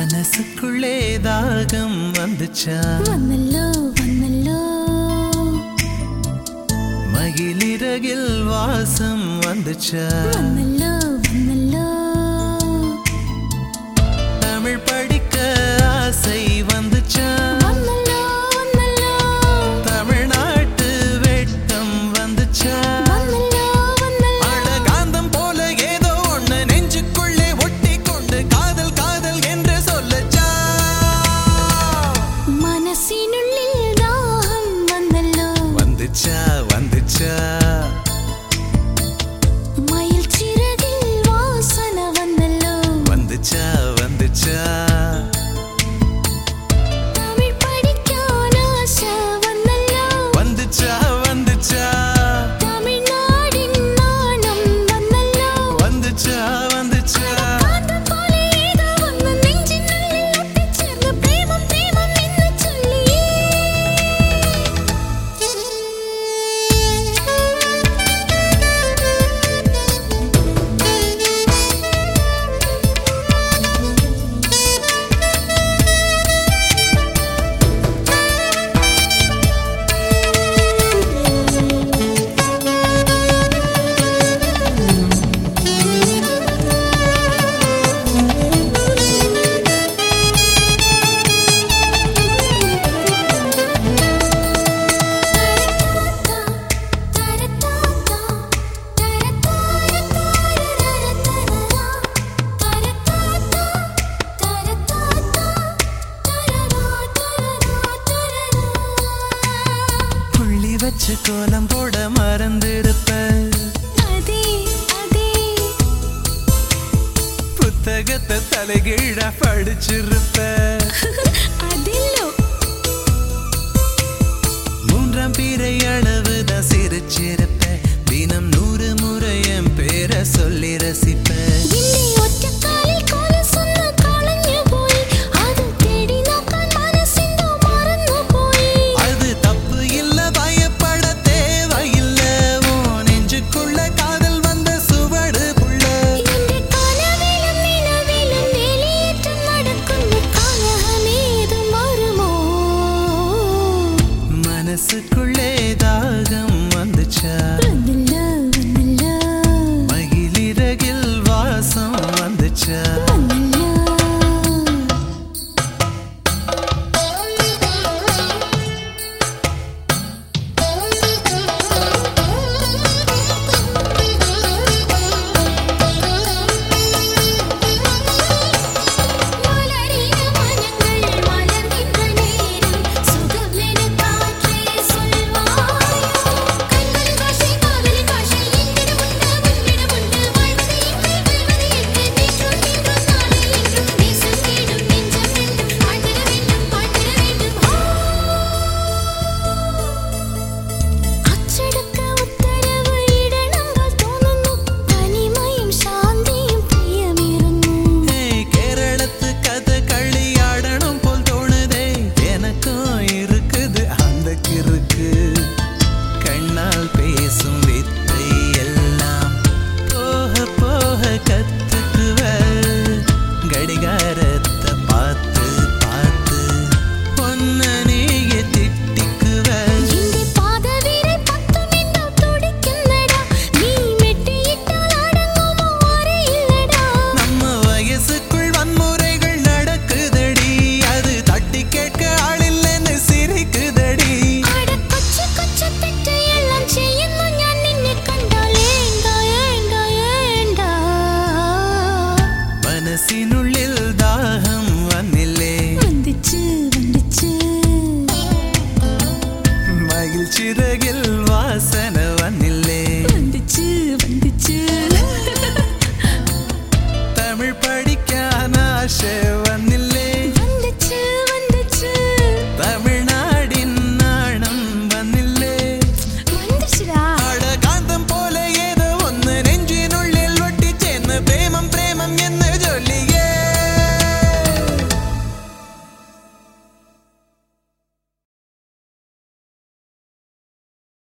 மனசுக்குள்ளே தாகம் வந்துச்சா വന്നല്ലോ വന്നല്ലോ மகிழிறகில் வாசம் வந்துச்சா വന്നല്ലോ വന്നല്ലോ தமிழ் படிக்க ஆசை வந்துச்சா വന്നല്ലോ വന്നല്ലോ தமிழ்நாட்டு வெட்கம் வந்துச்சா വന്നല്ലോ വന്നല്ലോ அழகாந்தம் போல ஏதோ ஒண்ணு நெஞ்சுக்குள்ளே ஒட்டி கொண்டு காதல் காதல் என்று சொல்லச்சா മനസ്സിനുള്ളിൽ ദാഹം വന്നല്ലോ வந்துச்சா வந்துச்சா മയിൽ ചിറകിൽ വാസന വന്നല്ലോ வந்துச்சா வந்துச்சா തമിഴ് പഠിക്കാൻ ആശ വന്നല്ലോ வந்துச்சா வந்துச்சா തമിഴ്നാടിൻ നാണം വന്നല്ലോ வந்துச்சா வந்துச்சா കാന്തം പോലെ ഏതോ ഒന്ന് നെഞ്ചിനുള്ളിൽ ഒട്ടിച്ചേർന്ന് പ്രേമം പ്രേമം എന്ന് ചൊല്ലി புள்ளி வச்சு கோலம் போட மறந்திருப்ப அதே அதே புத்தகத்தை தலைகீழ படிச்சிருப்ப அதில்லோ மூன்றாம் பீரை அளவுதான் சிரிச்சிருப்ப தினம் நூறு முறை என் பேரை சொல்லி ரசிப்ப ಇಲ್ಲಿ ಒಚ್ಚ ಕಾಲ